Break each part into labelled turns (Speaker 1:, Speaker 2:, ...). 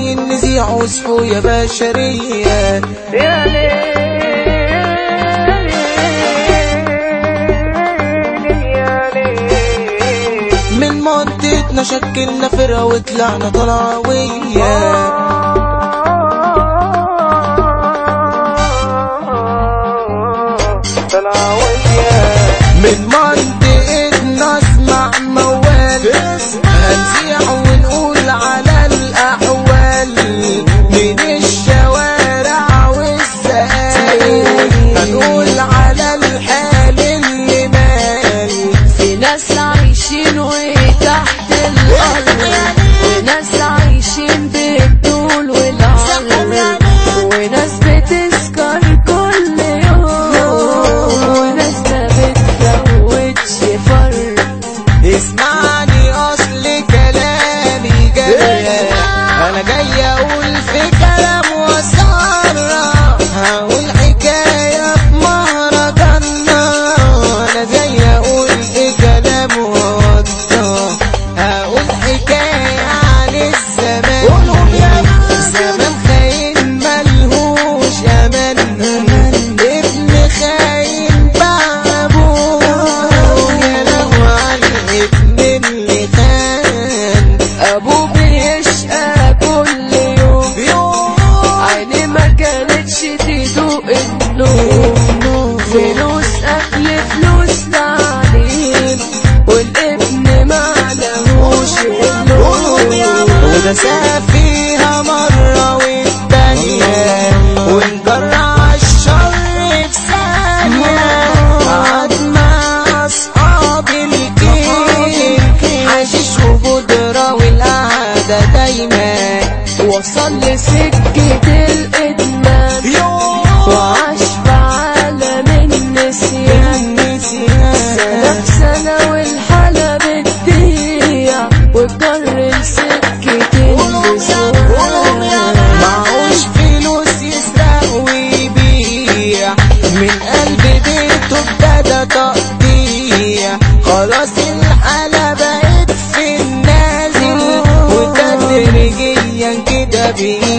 Speaker 1: جايين نذيع وصحوا يا بشرية
Speaker 2: يا ليل يا ليل
Speaker 1: من منطقتنا شكلنا فرقة وطلعنا طلعوية من منطقتنا اسمع موال هنذيع ونقول على الأحوال من الشوارع والسقايق هنقول على الحال اللي مال
Speaker 3: في ناس عايشين وتحت الأرض وناس عايشين بالطول والعرض وناس بتسكر كل يوم وناس ما بتزودش فرق
Speaker 1: اسمعني اصل كلامي جاي انا جاي اقول في كلام وسارة هقول حكاية بمهرجاننا انا جاي اقول في كلام وسارة هقول حكاية عن الزمان زمان خاين ملهوش امان ابن خاين باع ابوه يا لو على الابن اللي خان
Speaker 3: أبوه بيشقى كل يوم عيني ما كانتش تدوق النوم فلوس أكل فلوس تعليم والابن ما لهوش النوم
Speaker 1: وده ساب فيها مرة والتانية ونجرع الشر في ثانية قعد مع أصحاب الكيل حشيش وبودرة والقعدة دايما
Speaker 3: وصل لسكة الإدمان وعاش في عالم النسيان سنة في سنة والحالة بتضيع وتجر لسكة النسيان
Speaker 1: معهوش فلوس يسرق ويبيع من قلب بيته ابتدى تقطيع خلاص الحالة بقت في النازل وتدريجيا كده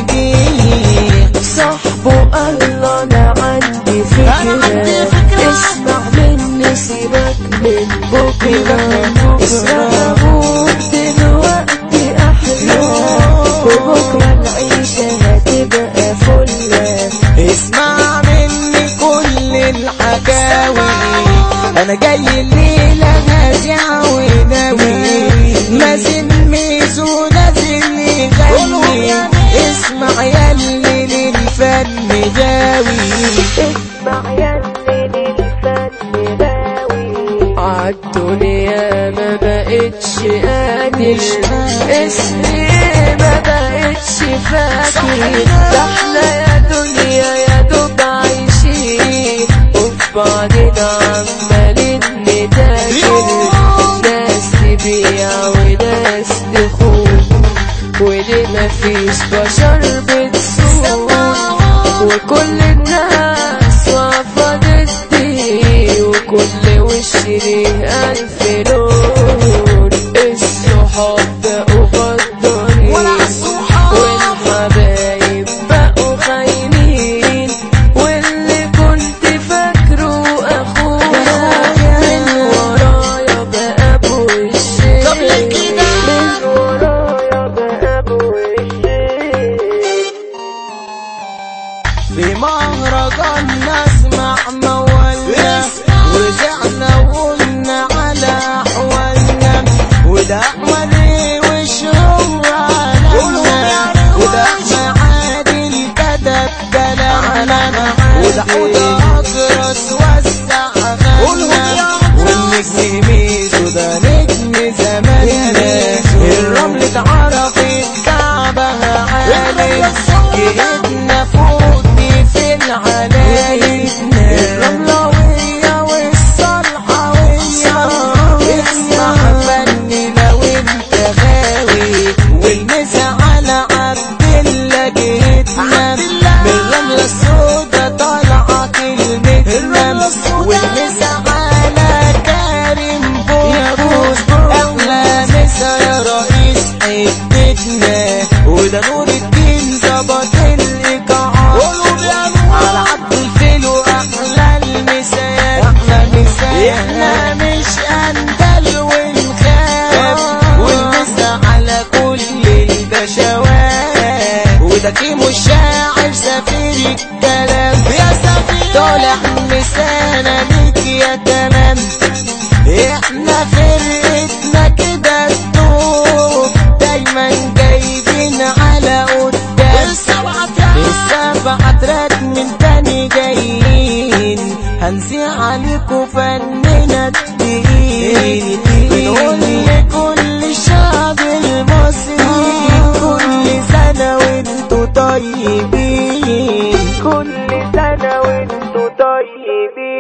Speaker 1: بيضيع
Speaker 3: صاحبه قال له انا عندي فكرة اسمع مني سيبك من بكرة اسمع ابوك دلوقتي احلى وبكرة العيشة هتبقى فلة
Speaker 1: اسمع مني كل الحكاوي انا جاي الليلة هزع وناوي مازن ميزو نازل يغني اسمع ياللي للفن غاوي
Speaker 2: اسمع يا الليل الفن باوي
Speaker 3: عالدنيا ما بقتش قادر اسمي ما بقتش فاكر ده احنا يا دنيا يا دوب عايشين وفي بعضنا عمالين نتاجر ناس تبيع وناس تخون وليه مفيش بشر بتسوق وكل الناس واقفة ضدي وكل وش ليه ألف لون الصحاب بقوا غدارين والحبايب بقوا خاينين واللي كنت فاكره أخويا من ورايا بقى بوشين
Speaker 2: من ورايا بقى بوشين
Speaker 1: في مهرجان نسمع موالنا ورجعنا وقلنا على احوالنا وده احمد وش هو عالمنا وده احمد عادل كتب كلامنا وده حوده اطرس وسع غنى والنجم ميزو ده نجم زماننا الرمل اتعرفت كعبها عالي جهدنا فوق في العلايل شاعر سفير الكلام يا سفير طالع مسانا ليك يا تمام احنا فرقتنا كده الدوب دايما جايبين على قدام السبعة تراك من تاني جايين هنسيع عليكم فننا التقيل بنقول لكل الشعب المصري كل سنة وانتوا طيبين
Speaker 2: كل سنة وانتوا طيبين